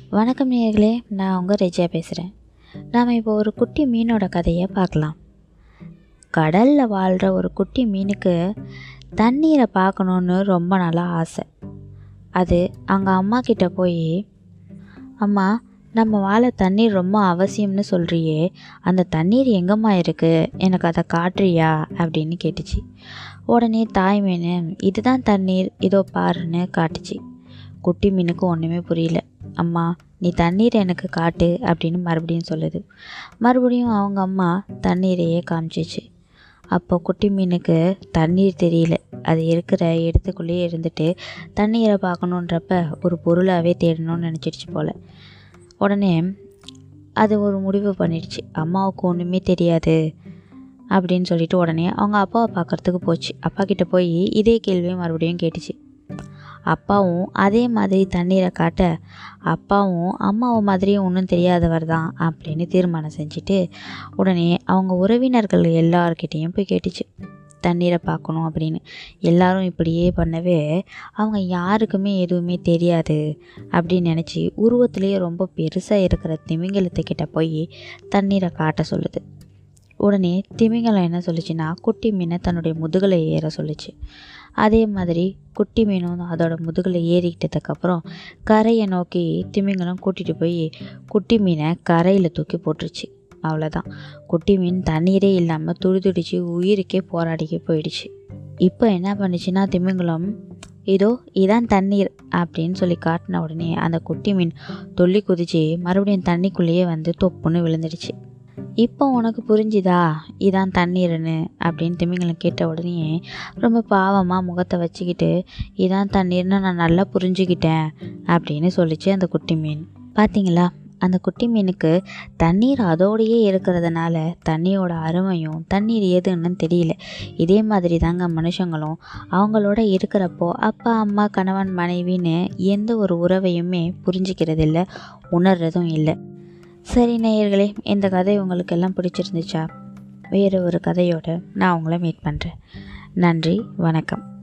வணக்கம் நேயர்களே நான் உங்கள் ரெஜியா பேசுகிறேன் நாம் இப்போ ஒரு குட்டி மீனோட கதையை பார்க்கலாம் கடலில் வாழ்கிற ஒரு குட்டி மீனுக்கு தண்ணீரை பார்க்கணுன்னு ரொம்ப நாளா ஆசை அது அங்கே அம்மா கிட்ட போய் அம்மா நம்ம வாழ தண்ணீர் ரொம்ப அவசியம்னு சொல்கிறியே அந்த தண்ணீர் எங்கம்மா இருக்குது எனக்கு அதை காட்டுறியா அப்படின்னு கேட்டுச்சு உடனே தாய் மீன் இதுதான் தண்ணீர் இதோ பாருன்னு காட்டுச்சு குட்டி மீனுக்கு ஒன்றுமே புரியல அம்மா நீ தண்ணீர் எனக்கு காட்டு அப்படின்னு மறுபடியும் சொல்லுது மறுபடியும் அவங்க அம்மா தண்ணீரையே காமிச்சிச்சு அப்போ குட்டி மீனுக்கு தண்ணீர் தெரியல அது இருக்கிற இடத்துக்குள்ளேயே இருந்துட்டு தண்ணீரை பார்க்கணுன்றப்ப ஒரு பொருளாகவே தேடணும்னு நினச்சிடுச்சு போல் உடனே அது ஒரு முடிவு பண்ணிடுச்சு அம்மாவுக்கு ஒன்றுமே தெரியாது அப்படின்னு சொல்லிட்டு உடனே அவங்க அப்பாவை பார்க்குறதுக்கு போச்சு அப்பா கிட்ட போய் இதே கேள்வியும் மறுபடியும் கேட்டுச்சு அப்பாவும் அதே மாதிரி தண்ணீரை காட்ட அப்பாவும் அம்மாவும் மாதிரியும் ஒன்றும் தெரியாதவர் தான் அப்படின்னு தீர்மானம் செஞ்சுட்டு உடனே அவங்க உறவினர்கள் எல்லார்கிட்டேயும் போய் கேட்டுச்சு தண்ணீரை பார்க்கணும் அப்படின்னு எல்லாரும் இப்படியே பண்ணவே அவங்க யாருக்குமே எதுவுமே தெரியாது அப்படின்னு நினச்சி உருவத்திலேயே ரொம்ப பெருசாக இருக்கிற திமிங்கலத்துக்கிட்ட போய் தண்ணீரை காட்ட சொல்லுது உடனே திமிங்கலம் என்ன சொல்லுச்சுன்னா குட்டி மீனை தன்னுடைய முதுகலை ஏற சொல்லுச்சு அதே மாதிரி குட்டி மீனும் அதோட முதுகில் ஏறிக்கிட்டதுக்கப்புறம் கரையை நோக்கி திமிங்கலம் கூட்டிகிட்டு போய் குட்டி மீனை கரையில் தூக்கி போட்டுருச்சு அவ்வளோதான் குட்டி மீன் தண்ணீரே இல்லாமல் துடி துடிச்சு உயிருக்கே போராடிக்க போயிடுச்சு இப்போ என்ன பண்ணுச்சுன்னா திமிங்கலம் இதோ இதான் தண்ணீர் அப்படின்னு சொல்லி காட்டின உடனே அந்த குட்டி மீன் துள்ளி குதிச்சு மறுபடியும் தண்ணிக்குள்ளேயே வந்து தொப்புன்னு விழுந்துடுச்சு இப்போ உனக்கு புரிஞ்சுதா இதான் தண்ணீர்னு அப்படின்னு திமிங்கலம் கேட்ட உடனே ரொம்ப பாவமாக முகத்தை வச்சுக்கிட்டு இதான் தண்ணீர்னு நான் நல்லா புரிஞ்சுக்கிட்டேன் அப்படின்னு சொல்லிச்சு அந்த குட்டி மீன் பார்த்தீங்களா அந்த குட்டி மீனுக்கு தண்ணீர் அதோடையே இருக்கிறதுனால தண்ணியோட அருமையும் தண்ணீர் எதுன்னு தெரியல இதே மாதிரி தாங்க மனுஷங்களும் அவங்களோட இருக்கிறப்போ அப்பா அம்மா கணவன் மனைவின்னு எந்த ஒரு உறவையுமே புரிஞ்சிக்கிறதில்ல உணர்றதும் இல்லை சரி நேயர்களே இந்த கதை உங்களுக்கு எல்லாம் பிடிச்சிருந்துச்சா வேறு ஒரு கதையோடு நான் உங்களை மீட் பண்ணுறேன் நன்றி வணக்கம்